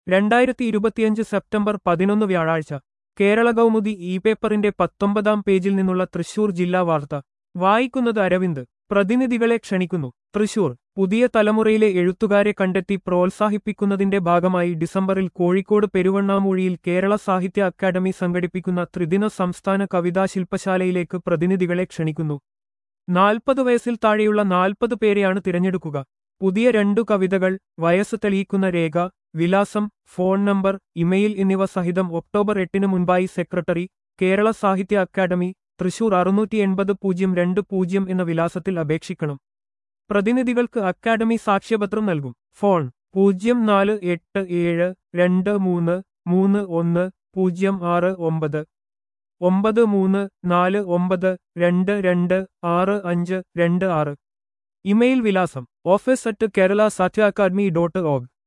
രണ്ടായിരത്തി ഇരുപത്തിയഞ്ച് സെപ്റ്റംബർ പതിനൊന്ന് വ്യാഴാഴ്ച കേരള കൗമുദി ഇ പേപ്പറിന്റെ പത്തൊമ്പതാം പേജിൽ നിന്നുള്ള തൃശൂർ ജില്ലാ വാർത്ത വായിക്കുന്നത് അരവിന്ദ് പ്രതിനിധികളെ ക്ഷണിക്കുന്നു തൃശൂർ പുതിയ തലമുറയിലെ എഴുത്തുകാരെ കണ്ടെത്തി പ്രോത്സാഹിപ്പിക്കുന്നതിന്റെ ഭാഗമായി ഡിസംബറിൽ കോഴിക്കോട് പെരുവണ്ണാമൂഴിയിൽ കേരള സാഹിത്യ അക്കാദമി സംഘടിപ്പിക്കുന്ന ത്രിദിന സംസ്ഥാന കവിതാ ശില്പശാലയിലേക്ക് പ്രതിനിധികളെ ക്ഷണിക്കുന്നു നാൽപ്പത് വയസ്സിൽ താഴെയുള്ള നാൽപ്പത് പേരെയാണ് തിരഞ്ഞെടുക്കുക പുതിയ രണ്ടു കവിതകൾ വയസ്സ് തെളിയിക്കുന്ന രേഖ വിലാസം ഫോൺ നമ്പർ ഇമെയിൽ എന്നിവ സഹിതം ഒക്ടോബർ എട്ടിന് മുൻപായി സെക്രട്ടറി കേരള സാഹിത്യ അക്കാദമി തൃശൂർ അറുന്നൂറ്റി എൺപത് പൂജ്യം രണ്ട് പൂജ്യം എന്ന വിലാസത്തിൽ അപേക്ഷിക്കണം പ്രതിനിധികൾക്ക് അക്കാദമി സാക്ഷ്യപത്രം നൽകും ഫോൺ പൂജ്യം നാല് എട്ട് ഏഴ് രണ്ട് മൂന്ന് മൂന്ന് ഒന്ന് പൂജ്യം ആറ് ഒമ്പത് ഒമ്പത് മൂന്ന് നാല് ഒമ്പത് രണ്ട് രണ്ട് ആറ് അഞ്ച് രണ്ട് ആറ് ഇമെയിൽ വിലാസം ഓഫീസ് അറ്റ് കേരള സാഹിത്യ അക്കാദമി ഡോട്ട് ഓഗ്